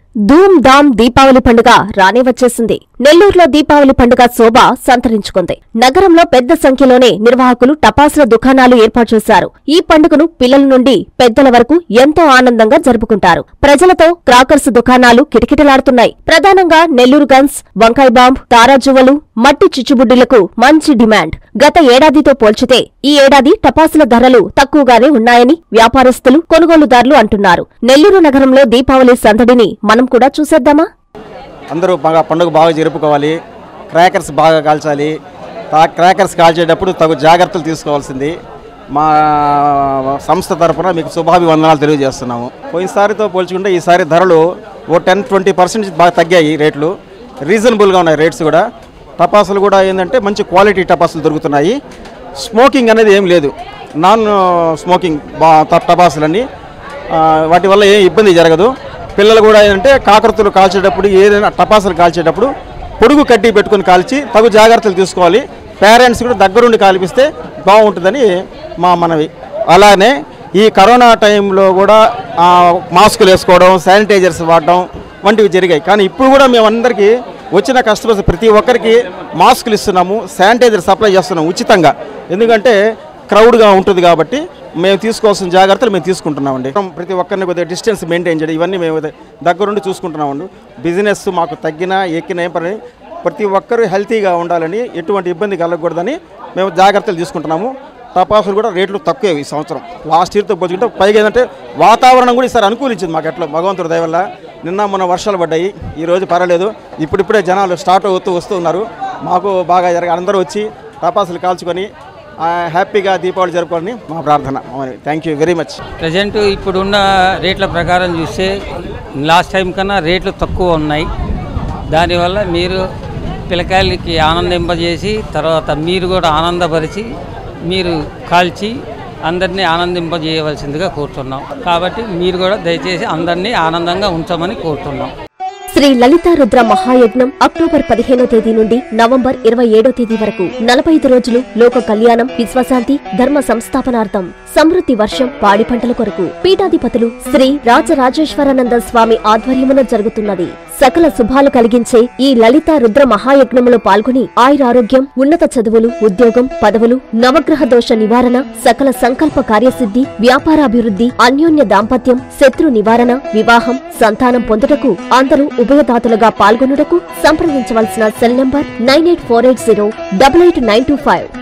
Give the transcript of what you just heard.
ధూమ్ ధామ్ దీపావళి పండుగ రానే వచ్చేసింది నెల్లూరులో దీపావళి పండుగ శోభ సంతరించుకుంది నగరంలో పెద్ద సంఖ్యలోనే నిర్వాహకులు టపాసుల దుకాణాలు ఏర్పాటు చేశారు ఈ పండుగను పిల్లల నుండి పెద్దల వరకు ఎంతో ఆనందంగా జరుపుకుంటారు ప్రజలతో క్రాకర్స్ దుకాణాలు కిటకిటలాడుతున్నాయి ప్రధానంగా నెల్లూరు గన్స్ వంకాయ బాంబ్ తారాజువ్వలు మట్టి చిచ్చుబుడ్డిలకు మంచి డిమాండ్ గత ఏడాదితో పోల్చితే ఈ ఏడాది టపాసుల ధరలు తక్కువగానే ఉన్నాయని వ్యాపారస్తులు కొనుగోలుదారులు అంటున్నారు నెల్లూరు నగరంలో దీపావళి సందడిని మనం కూడా చూసేద్దామా అందరూ బాగా పండుగ బాగా జరుపుకోవాలి క్రాకర్స్ బాగా కాల్చాలి ఆ క్రాకర్స్ కాల్చేటప్పుడు తగు జాగ్రత్తలు తీసుకోవాల్సింది మా సంస్థ తరఫున మీకు శుభాభివందనాలు తెలియజేస్తున్నాము పోయినసారితో పోల్చుకుంటే ఈసారి ధరలు ఓ టెన్ ట్వంటీ పర్సెంట్ బాగా తగ్గాయి రేట్లు రీజనబుల్గా ఉన్నాయి రేట్స్ కూడా టపాసులు కూడా ఏంటంటే మంచి క్వాలిటీ టపాసులు దొరుకుతున్నాయి స్మోకింగ్ అనేది ఏం లేదు నాన్ స్మోకింగ్ బా టపాసులన్నీ ఆ, వాటి వల్ల ఏ ఇబ్బంది జరగదు పిల్లలు కూడా ఏంటంటే కాకరతులు కాల్చేటప్పుడు ఏదైనా టపాసులు కాల్చేటప్పుడు పొడుగు కడ్డీ పెట్టుకొని కాల్చి తగు జాగ్రత్తలు తీసుకోవాలి పేరెంట్స్ కూడా దగ్గరుండి కాల్పిస్తే బాగుంటుందని మా మనవి అలానే ఈ కరోనా టైంలో కూడా ఆ, మాస్కులు వేసుకోవడం శానిటైజర్స్ వాడడం వంటివి జరిగాయి కానీ ఇప్పుడు కూడా మేమందరికీ వచ్చిన కస్టమర్స్ ప్రతి ఒక్కరికి మాస్కులు ఇస్తున్నాము శానిటైజర్ సప్లై చేస్తున్నాము ఉచితంగా ఎందుకంటే క్రౌడ్గా ఉంటుంది కాబట్టి మేము తీసుకోవాల్సిన జాగ్రత్తలు మేము తీసుకుంటున్నామండి ప్రతి ఒక్కరిని కొద్దిగా డిస్టెన్స్ మెయింటైన్ చేయడం ఇవన్నీ మేము దగ్గరుండి చూసుకుంటున్నామండి బిజినెస్ మాకు తగ్గినా ఎక్కినా ఏం పని ప్రతి ఒక్కరూ హెల్తీగా ఉండాలని ఎటువంటి ఇబ్బంది కలగకూడదని మేము జాగ్రత్తలు తీసుకుంటున్నాము టపాసులు కూడా రేట్లు తక్కువే ఈ సంవత్సరం లాస్ట్ ఇయర్తో పోల్చుకుంటే పైగా ఏంటంటే వాతావరణం కూడా ఈసారి అనుకూలించింది మాకు ఎట్లా భగవంతుడి దయ వల్ల నిన్న మొన్న వర్షాలు పడ్డాయి ఈ రోజు పర్వాలేదు ఇప్పుడిప్పుడే జనాలు స్టార్ట్ అవుతూ వస్తూ ఉన్నారు మాకు బాగా జరగ అందరూ వచ్చి టపాసులు కాల్చుకొని ఆ, హ్యాపీగా దీపావళి జరుపుకోవాలని మా ప్రార్థన thank you very much present ఇప్పుడున్న రేట్ల ప్రకారం చూస్తే లాస్ట్ టైం కన్నా రేట్లు తక్కువ ఉన్నాయి దానివల్ల మీరు పిల్లకాయలకి ఆనందింపజేసి తర్వాత మీరు కూడా ఆనందపరిచి మీరు కాల్చి అందరినీ ఆనందింపజేయవలసిందిగా కోరుతున్నాం కాబట్టి మీరు కూడా దయచేసి అందరినీ ఆనందంగా ఉంచమని కోరుతున్నాం శ్రీ లలితా రుద్ర మహాయజ్ఞం అక్టోబర్ పదిహేనో తేదీ నుండి నవంబర్ ఇరవై ఏడో తేదీ వరకు నలభై ఐదు రోజులు లోక కళ్యాణం విశ్వశాంతి ధర్మ సంస్థాపనార్థం సమృద్ధి వర్షం పాడి పంటల కొరకు పీఠాధిపతులు శ్రీ రాజరాజేశ్వరానంద స్వామి ఆధ్వర్యమున జరుగుతున్నది సకల శుభాలు కలిగించే ఈ లలితా రుద్ర మహాయజ్ఞములో పాల్గొని ఆయురారోగ్యం ఉన్నత చదువులు ఉద్యోగం పదవులు నవగ్రహ దోష నివారణ సకల సంకల్ప కార్యసిద్ధి వ్యాపారాభివృద్ధి అన్యోన్య దాంపత్యం శత్రు నివారణ వివాహం సంతానం పొందుటకు అందరూ ఉభయదాతలుగా పాల్గొనుటకు సంప్రదించవలసిన cell number nine eight four eight zero double eight nine two five